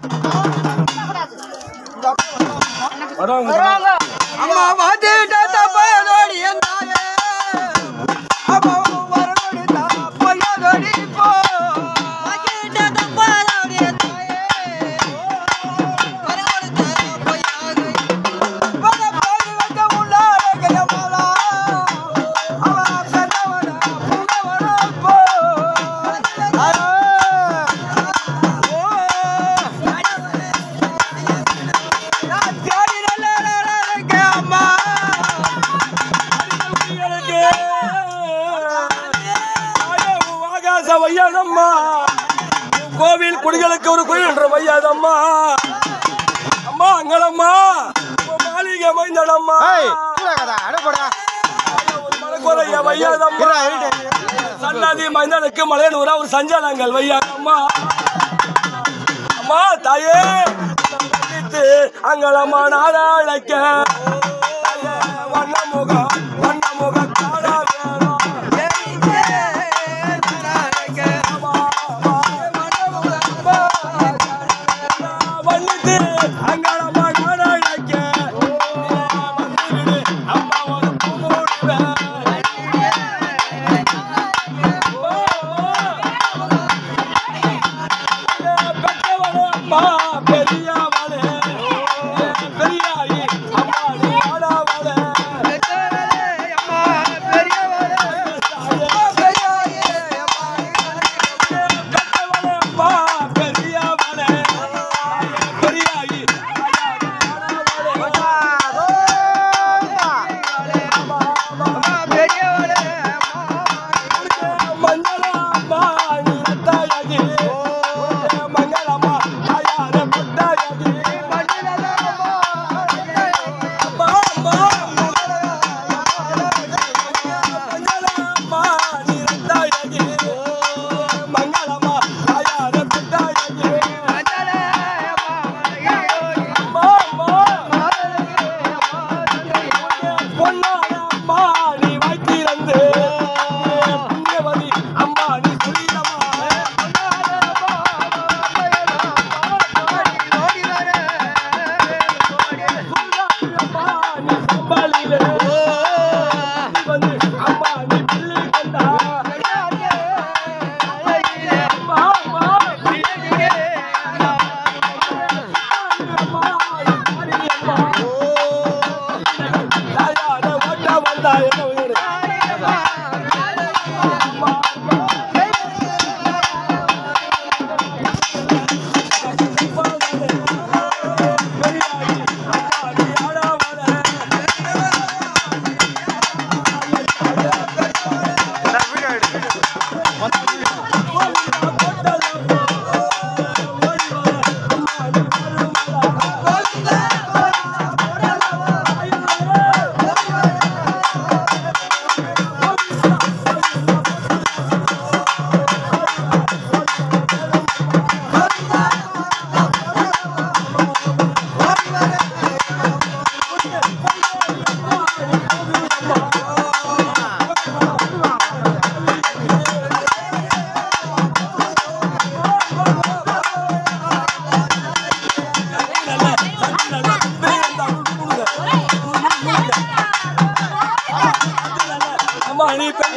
வருவாங்க அம்மா வாத்திட்ட தப்பதோடி என்னாயே அம்மா வரதோடி தப்பையதோடி போ வாத்திட்ட தப்பதோடி என்னாயே வரதோடி தப்பையதோடி வர போய் வந்த உள்ளார கயமாலா அவ பெண்ணவன புகவன போ நான் தேடி நல்ல நல்ல அம்மா வையாதம்மா கோவில் குடிகளுக்கு ஒரு குயில் என்ற வையாதம்மா அம்மா அங்களம்மா உன் மாளிகை மைந்தடம்மா ஒரு மனக்குறைய வையாதம்மா சன்னதி மைந்தனுக்கு மலையனூரா ஒரு சஞ்சாலங்கள் வையாதம்மா அம்மா தாயே கண்டித்து அங்களம்மா நாடாழைக்க வண்ண முகம் வண்ண முகம் காடா வேணும் வண்ணித்து அங்களம்மா நாடாழைக்க அம்மா ஒரு பூமுடிவேன் பெற்றவளே அம்மா பெரியவளே பெரியாயி அம்மா நீ ஆடாவளே பெற்றவளே அம்மா பெரியவளே பெரியாயி மங்களம்மா நீ ரத்தாயகி மங்களம்மா தாயார பட்டாயகி அம்மா அம்மா மங்களம்மா நீ ரத்தாயகி மங்களம்மா தாயார பட்டாயகி அம்மா அம்மா பொன்னாரம்மா நீ வைத்திருந்து புண்ணியவதி அம்மா நீ சொல்லிடமா அம்மா நீ சம்பாளிலே வந்து அம்மா நீ பிள்ளை கொண்டா அம்மா அம்மா அம்மா அம்மா தாயார ஓட்ட வந்தா என்ன உயிர் அம்மா நீ பெண்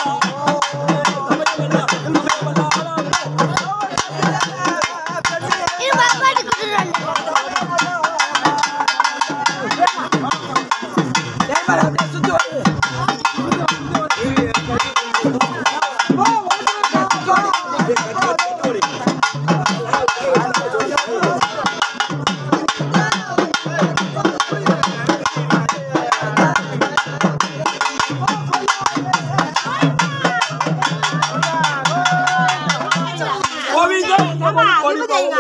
கோவிந்தா கொடி போகுது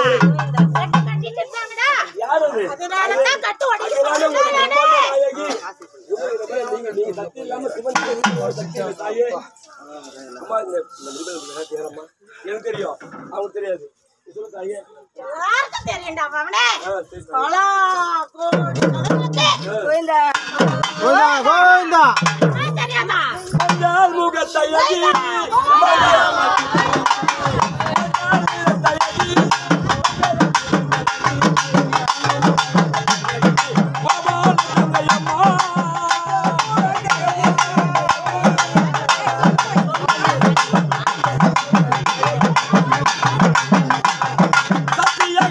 யார் அது அதனால உங்களுக்கு நிர்வாண நாயகி. நீங்க நீங்க சக்தி இல்லாம சிவன் கோவில் சக்தி இல்லை தாயே. அம்மா, இந்த இந்த நிருபர் எனக்கு யாரம்மா? எனக்கு தெரியும் அவங்களுக்கு தெரியாது நீ சொல்லு தாயே எல்லாருக்கும் தெரியும்டா அவனே ஆ, சரி, சரி. பலா கோடி கோவிந்தா கோவிந்தா தெரியாதா மஞ்சள் முகத்தழகி, மஞ்சள் முகத்தழகி,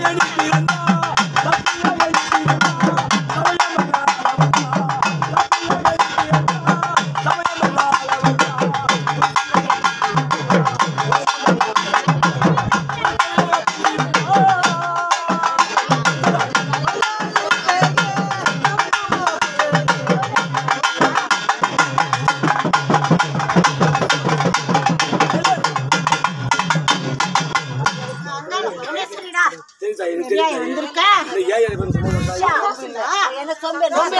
புவனேஸ்வரிடா சரி தாய் எனக்கு நிறைய தெரியும் வந்திருக்க ஏன் எனக்கு வந்து சொல்லுங்க தாய் என்ன சொம்பு சொம்பு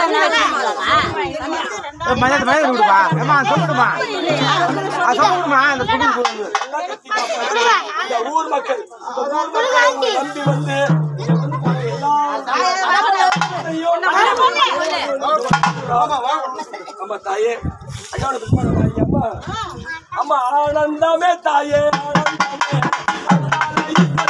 ஏய், மரியாதை மரியாதை கொடுப்பா ஏமா சொல்லுமா அது சொல்லுமா இந்த புடி போடுங்க இந்த ஊர் மக்கள் இந்த ஊர் மக்கள் உங்களை நம்பி வந்து அம்மா தாயே ஐயா புஷ்பாங்க தாயே அம்மா அம்மா ஆனந்தமே தாயே ஆனந்தமே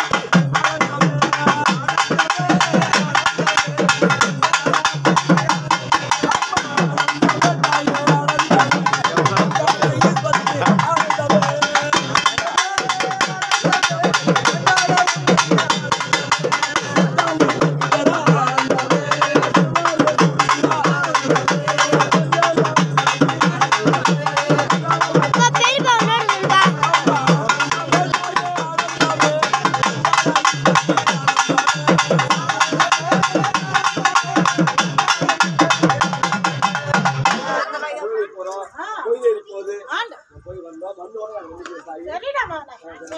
போறோம் கோயிலேறி போகுது போய் வந்தோம் வந்து வர தாயே சரிடா மகனே.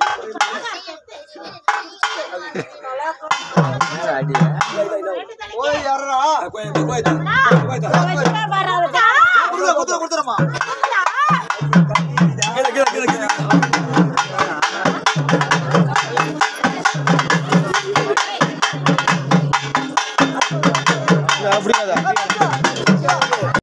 போய் யாரா கோயில் கோயில் கோயில் வராதா? கொடுத்துற கொடுத்துற கொடுத்துறமா கீழே கீழே கீழே கீழே அப்படியாதா